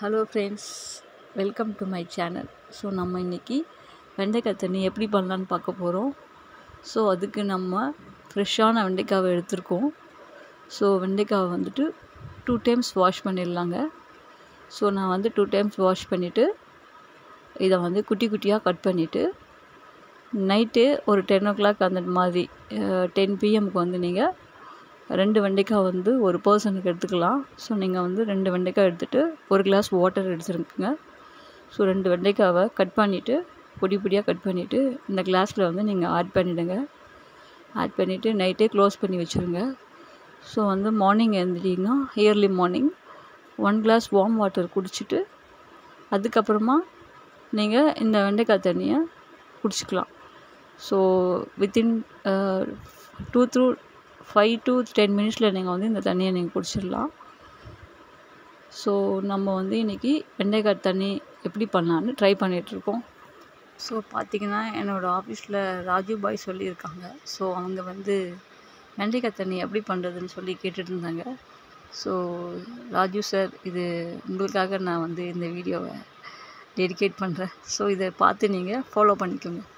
hello friends welcome to my channel so நம்ம இன்றைக்கி வெண்டைக்காய் தண்ணி எப்படி பண்ணலான்னு பார்க்க போகிறோம் ஸோ அதுக்கு நம்ம ஃப்ரெஷ்ஷான வெண்டைக்காவை எடுத்திருக்கோம் ஸோ வெண்டைக்காவை வந்துட்டு டூ டைம்ஸ் வாஷ் பண்ணிடலாங்க ஸோ நான் வந்து டூ டைம்ஸ் வாஷ் பண்ணிவிட்டு இதை வந்து குட்டி குட்டியாக கட் பண்ணிவிட்டு நைட்டு ஒரு டென் ஓ கிளாக் அந்த மாதிரி டென் பிஎம்க்கு வந்து நீங்கள் ரெண்டு வெண்டைக்காய் வந்து ஒரு பர்சனுக்கு எடுத்துக்கலாம் ஸோ நீங்கள் வந்து ரெண்டு வெண்டைக்காய் எடுத்துகிட்டு ஒரு கிளாஸ் வாட்டர் எடுத்துருக்குங்க ஸோ ரெண்டு வெண்டைக்காவை கட் பண்ணிவிட்டு பொடி பொடியாக கட் பண்ணிவிட்டு இந்த கிளாஸில் வந்து நீங்கள் ஆட் பண்ணிவிடுங்க ஆட் பண்ணிவிட்டு நைட்டே க்ளோஸ் பண்ணி வச்சுருங்க ஸோ வந்து மார்னிங் எழுந்திரிங்கன்னா early morning one glass warm water குடிச்சிட்டு அதுக்கப்புறமா நீங்கள் இந்த வெண்டைக்காய் தண்ணியை குடிச்சிக்கலாம் so within two three five to ten மினிட்ஸில் நீங்கள் வந்து இந்த தண்ணியை நீங்கள் குடிச்சிடலாம் ஸோ நம்ம வந்து இன்றைக்கி வெண்டைக்காய் தண்ணி எப்படி பண்ணலான்னு ட்ரை பண்ணிகிட்ருக்கோம் ஸோ பார்த்திங்கன்னா என்னோடய ஆஃபீஸில் ராஜு பாய் சொல்லியிருக்காங்க ஸோ அவங்க வந்து வெண்டைக்காய் தண்ணி எப்படி பண்ணுறதுன்னு சொல்லி கேட்டுட்டு இருந்தாங்க ஸோ ராஜு சார் இது உங்களுக்காக நான் வந்து இந்த வீடியோவை டெடிகேட் பண்ணுறேன் ஸோ இதை பார்த்து நீங்கள் ஃபாலோ பண்ணிக்கோங்க